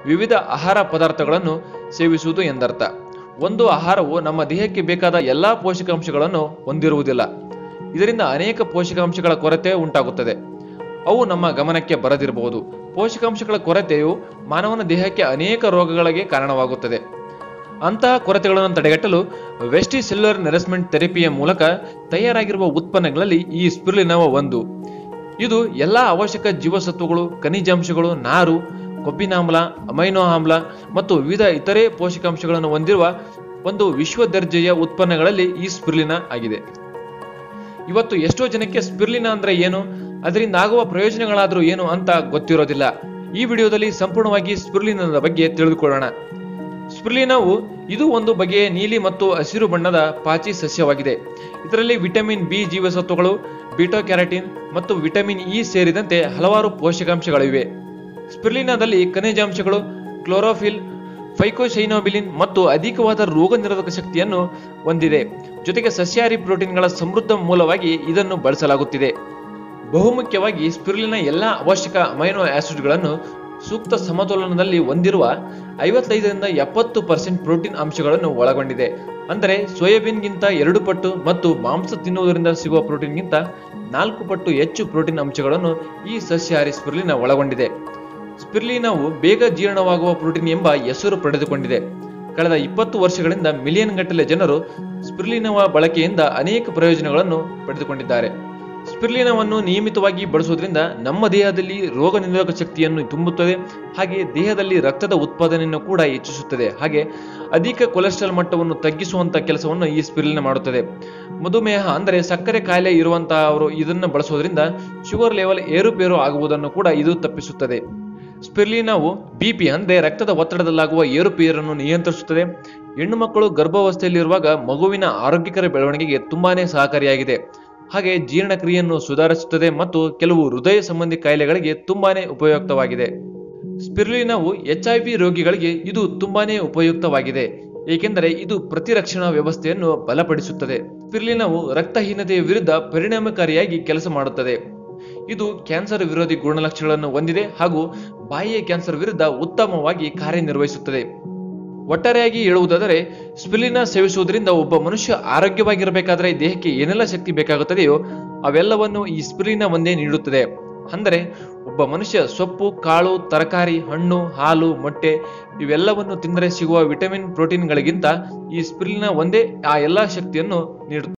ವಿವಿಧ ಆಹಾರ ಪದಾರ್ಥಗಳನ್ನು ಸೇವಿಸುವುದು ಎಂದರ್ಥ ಒಂದು ಆಹಾರವು ನಮ್ಮ ದೇಹಕ್ಕೆ ಬೇಕಾದ ಎಲ್ಲಾ ಪೋಷಕಾಂಶಗಳನ್ನು ಹೊಂದಿರುವುದಿಲ್ಲ ಇದರಿಂದ ಅನೇಕ ಪೋಷಕಾಂಶಗಳ ಕೊರತೆ ಉಂಟಾಗುತ್ತದೆ ಅವು ನಮ್ಮ ಗಮನಕ್ಕೆ ಬರದಿರಬಹುದು ಪೋಷಕಾಂಶಗಳ ಕೊರತೆಯು ಮಾನವನ ದೇಹಕ್ಕೆ ಅನೇಕ ರೋಗಗಳಿಗೆ ಕಾರಣವಾಗುತ್ತದೆ ಅಂತಹ ಕೊರತೆಗಳನ್ನು ತಡೆಗಟ್ಟಲು ವೆಸ್ಟಿ ಸೆಲ್ಯುಲರ್ ನೆರೆಸ್ಮೆಂಟ್ ಥೆರಪಿಯ ಮೂಲಕ ತಯಾರಾಗಿರುವ ಉತ್ಪನ್ನಗಳಲ್ಲಿ ಈ ಸ್ಪಿರುಲಿನವ ಒಂದು ಇದು ಎಲ್ಲಾ ಅವಶ್ಯಕ ಜೀವಸತ್ವಗಳು ಖನಿಜಾಂಶಗಳು ನಾರು ಕೊಬ್ಬಿನಾಮ್ಲ ಅಮೈನೋ ಆಮ್ಲ ಮತ್ತು ವಿವಿಧ ಇತರೆ ಪೋಷಕಾಂಶಗಳನ್ನು ಹೊಂದಿರುವ ಒಂದು ವಿಶ್ವ ದರ್ಜೆಯ ಉತ್ಪನ್ನಗಳಲ್ಲಿ ಈ ಸ್ಪಿರುಲಿನ ಆಗಿದೆ ಇವತ್ತು ಎಷ್ಟೋ ಜನಕ್ಕೆ ಸ್ಪಿರ್ಲಿನ ಅಂದ್ರೆ ಏನು ಅದರಿಂದ ಆಗುವ ಪ್ರಯೋಜನಗಳಾದ್ರೂ ಏನು ಅಂತ ಗೊತ್ತಿರೋದಿಲ್ಲ ಈ ವಿಡಿಯೋದಲ್ಲಿ ಸಂಪೂರ್ಣವಾಗಿ ಸ್ಪಿರ್ಲಿನದ ಬಗ್ಗೆ ತಿಳಿದುಕೊಳ್ಳೋಣ ಸ್ಪಿರ್ಲಿನವು ಇದು ಒಂದು ಬಗೆಯ ನೀಲಿ ಮತ್ತು ಹಸಿರು ಬಣ್ಣದ ಪಾಚಿ ಸಸ್ಯವಾಗಿದೆ ಇದರಲ್ಲಿ ವಿಟಮಿನ್ ಬಿ ಜೀವಸತ್ವಗಳು ಬೀಟಾ ಕ್ಯಾರಟಿನ್ ಮತ್ತು ವಿಟಮಿನ್ ಇ ಸೇರಿದಂತೆ ಹಲವಾರು ಪೋಷಕಾಂಶಗಳಿವೆ ಸ್ಪಿರ್ಲಿನಾದಲ್ಲಿ ಖನಿಜಾಂಶಗಳು ಕ್ಲೋರೋಫಿಲ್ ಫೈಕೋಸೈನೋಬಿಲಿನ್ ಮತ್ತು ಅಧಿಕವಾದ ರೋಗ ನಿರೋಧಕ ಶಕ್ತಿಯನ್ನು ಹೊಂದಿದೆ ಜೊತೆಗೆ ಸಸ್ಯಾಹಾರಿ ಪ್ರೋಟೀನ್ಗಳ ಸಮೃದ್ಧ ಮೂಲವಾಗಿ ಇದನ್ನು ಬಳಸಲಾಗುತ್ತಿದೆ ಬಹುಮುಖ್ಯವಾಗಿ ಸ್ಪಿರುಲಿನ ಎಲ್ಲ ಅವಶ್ಯಕ ಅಮೈನೋ ಆಸಿಡ್ಗಳನ್ನು ಸೂಕ್ತ ಸಮತೋಲನದಲ್ಲಿ ಹೊಂದಿರುವ ಐವತ್ತೈದರಿಂದ ಎಪ್ಪತ್ತು ಪರ್ಸೆಂಟ್ ಪ್ರೋಟೀನ್ ಅಂಶಗಳನ್ನು ಒಳಗೊಂಡಿದೆ ಅಂದರೆ ಸೋಯಾಬೀನ್ಗಿಂತ ಎರಡು ಪಟ್ಟು ಮತ್ತು ಮಾಂಸ ತಿನ್ನುವುದರಿಂದ ಸಿಗುವ ಪ್ರೋಟೀನ್ಗಿಂತ ನಾಲ್ಕು ಪಟ್ಟು ಹೆಚ್ಚು ಪ್ರೋಟೀನ್ ಅಂಶಗಳನ್ನು ಈ ಸಸ್ಯಾಹಾರಿ ಸ್ಪಿರುಲಿನ ಒಳಗೊಂಡಿದೆ ಸ್ಪಿರ್ಲಿನವು ಬೇಗ ಜೀರ್ಣವಾಗುವ ಪ್ರೋಟೀನ್ ಎಂಬ ಹೆಸರು ಪಡೆದುಕೊಂಡಿದೆ ಕಳೆದ ಇಪ್ಪತ್ತು ವರ್ಷಗಳಿಂದ ಮಿಲಿಯನ್ ಗಟ್ಟಲೆ ಜನರು ಸ್ಪಿರ್ಲಿನವ ಬಳಕೆಯಿಂದ ಅನೇಕ ಪ್ರಯೋಜನಗಳನ್ನು ಪಡೆದುಕೊಂಡಿದ್ದಾರೆ ಸ್ಪಿರ್ಲಿನವನ್ನು ನಿಯಮಿತವಾಗಿ ಬಳಸುವುದರಿಂದ ನಮ್ಮ ದೇಹದಲ್ಲಿ ರೋಗ ನಿರೋಧಕ ಶಕ್ತಿಯನ್ನು ತುಂಬುತ್ತದೆ ಹಾಗೆ ದೇಹದಲ್ಲಿ ರಕ್ತದ ಉತ್ಪಾದನೆಯನ್ನು ಕೂಡ ಹೆಚ್ಚಿಸುತ್ತದೆ ಹಾಗೆ ಅಧಿಕ ಕೊಲೆಸ್ಟ್ರಾಲ್ ಮಟ್ಟವನ್ನು ತಗ್ಗಿಸುವಂತ ಕೆಲಸವನ್ನು ಈ ಸ್ಪಿರ್ಲಿನ ಮಾಡುತ್ತದೆ ಮಧುಮೇಹ ಅಂದರೆ ಸಕ್ಕರೆ ಕಾಯಿಲೆ ಇರುವಂತಹ ಅವರು ಇದನ್ನು ಬಳಸೋದ್ರಿಂದ ಶುಗರ್ ಲೆವೆಲ್ ಏರುಪೇರು ಆಗುವುದನ್ನು ಕೂಡ ಇದು ತಪ್ಪಿಸುತ್ತದೆ ಸ್ಪಿರ್ಲಿನಾವು ಬಿಪಿ ಅಂದ್ರೆ ರಕ್ತದ ಒತ್ತಡದಲ್ಲಾಗುವ ಏರುಪೇರನ್ನು ನಿಯಂತ್ರಿಸುತ್ತದೆ ಹೆಣ್ಣು ಮಕ್ಕಳು ಗರ್ಭಾವಸ್ಥೆಯಲ್ಲಿರುವಾಗ ಮಗುವಿನ ಆರೋಗ್ಯಕರ ಬೆಳವಣಿಗೆಗೆ ತುಂಬಾನೇ ಸಹಕಾರಿಯಾಗಿದೆ ಹಾಗೆ ಜೀರ್ಣಕ್ರಿಯೆಯನ್ನು ಸುಧಾರಿಸುತ್ತದೆ ಮತ್ತು ಕೆಲವು ಹೃದಯ ಸಂಬಂಧಿ ಕಾಯಿಲೆಗಳಿಗೆ ತುಂಬಾನೇ ಉಪಯುಕ್ತವಾಗಿದೆ ಸ್ಪಿರುಲಿನವು ಎಚ್ ಐ ವಿ ರೋಗಿಗಳಿಗೆ ಇದು ತುಂಬಾನೇ ಉಪಯುಕ್ತವಾಗಿದೆ ಏಕೆಂದರೆ ಇದು ಪ್ರತಿರಕ್ಷಣಾ ವ್ಯವಸ್ಥೆಯನ್ನು ಬಲಪಡಿಸುತ್ತದೆ ಸ್ಪಿರುಲಿನವು ರಕ್ತಹೀನತೆಯ ವಿರುದ್ಧ ಪರಿಣಾಮಕಾರಿಯಾಗಿ ಕೆಲಸ ಮಾಡುತ್ತದೆ ಇದು ಕ್ಯಾನ್ಸರ್ ವಿರೋಧಿ ಗುಣಲಕ್ಷಣಗಳನ್ನು ಹೊಂದಿದೆ ಹಾಗೂ ಬಾಯಿಯ ಕ್ಯಾನ್ಸರ್ ವಿರುದ್ಧ ಉತ್ತಮವಾಗಿ ಕಾರ್ಯನಿರ್ವಹಿಸುತ್ತದೆ ಒಟ್ಟಾರೆಯಾಗಿ ಹೇಳುವುದಾದರೆ ಸ್ಪಿಲಿನ ಸೇವಿಸುವುದರಿಂದ ಒಬ್ಬ ಮನುಷ್ಯ ಆರೋಗ್ಯವಾಗಿರಬೇಕಾದ್ರೆ ದೇಹಕ್ಕೆ ಏನೆಲ್ಲ ಶಕ್ತಿ ಬೇಕಾಗುತ್ತದೆಯೋ ಅವೆಲ್ಲವನ್ನು ಈ ಸ್ಪಿಲಿನ ಒಂದೇ ನೀಡುತ್ತದೆ ಅಂದರೆ ಒಬ್ಬ ಮನುಷ್ಯ ಸೊಪ್ಪು ಕಾಳು ತರಕಾರಿ ಹಣ್ಣು ಹಾಲು ಮೊಟ್ಟೆ ಇವೆಲ್ಲವನ್ನು ತಿಂದರೆ ಸಿಗುವ ವಿಟಮಿನ್ ಪ್ರೋಟೀನ್ಗಳಿಗಿಂತ ಈ ಸ್ಪಿಲಿನ ಒಂದೇ ಆ ಎಲ್ಲಾ ಶಕ್ತಿಯನ್ನು ನೀಡುತ್ತದೆ